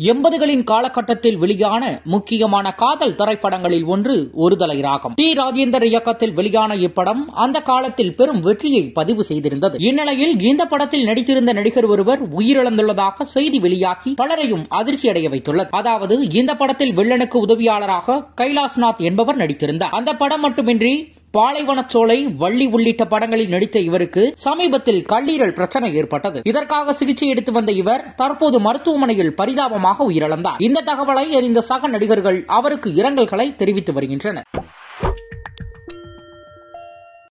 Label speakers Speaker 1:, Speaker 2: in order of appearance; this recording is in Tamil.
Speaker 1: எண்பதுகளின் காலகட்டத்தில் வெளியான முக்கியமான காதல் திரைப்படங்களில் ஒன்று ஒருதலை ராகம் டி ராஜேந்தர் இயக்கத்தில் வெளியான இப்படம் அந்த காலத்தில் பெரும் வெற்றியை பதிவு செய்திருந்தது இந்நிலையில் இந்த படத்தில் நடித்திருந்த நடிகர் ஒருவர் உயிரிழந்துள்ளதாக செய்தி வெளியாகி பலரையும் அதிர்ச்சியடைய வைத்துள்ளது அதாவது இந்த படத்தில் வில்லனுக்கு உதவியாளராக கைலாஸ்நாத் என்பவர் நடித்திருந்தார் அந்த படம் மட்டுமின்றி பாலைவனச்சோலை வள்ளி உள்ளிட்ட படங்களில் நடித்த இவருக்கு சமீபத்தில் கல்லீரல் பிரச்சனை ஏற்பட்டது இதற்காக சிகிச்சை எடுத்து வந்த இவர் தற்போது மருத்துவமனையில் பரிதாபமாக உயிரிழந்தார் இந்த தகவலை அறிந்த சக நடிகர்கள் அவருக்கு இரங்கல்களை தெரிவித்து வருகின்றனர்